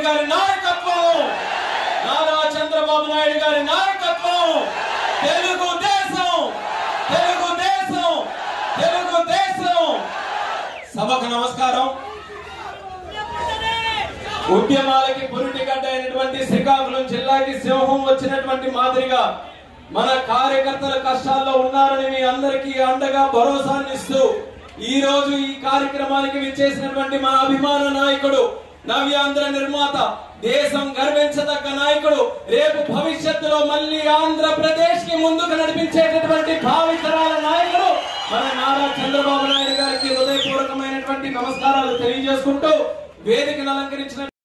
గారి నాయకత్వం నారా చంద్రబాబు నాయుడు గారి నాయకత్వం తెలుగు దేశం తెలుగు దేశం తెలుగు దేశం సభకు నమస్కారం ఉద్యమాలకి పురిటిగడ్డ అయినటువంటి శ్రీకాకుళం జిల్లాకి సింహం వచ్చినటువంటి మాదిరిగా మన కార్యకర్తల కష్టాల్లో ఉన్నారని మీ అందరికీ అండగా భరోసాన్ని ఇస్తూ ఈ రోజు ఈ కార్యక్రమానికి విచ్చేసినటువంటి మా అభిమాన నాయకుడు నవ్యాంధ్ర నిర్మాత దేశం గర్వించదగ్గ నాయకుడు రేపు భవిష్యత్తులో మళ్ళీ ఆంధ్రప్రదేశ్ కి ముందుకు నడిపించేటటువంటి భావితరాల నాయకుడు మన నారా చంద్రబాబు నాయుడు గారికి హృదయపూర్వకమైనటువంటి నమస్కారాలు తెలియజేసుకుంటూ వేదికను అలంకరించిన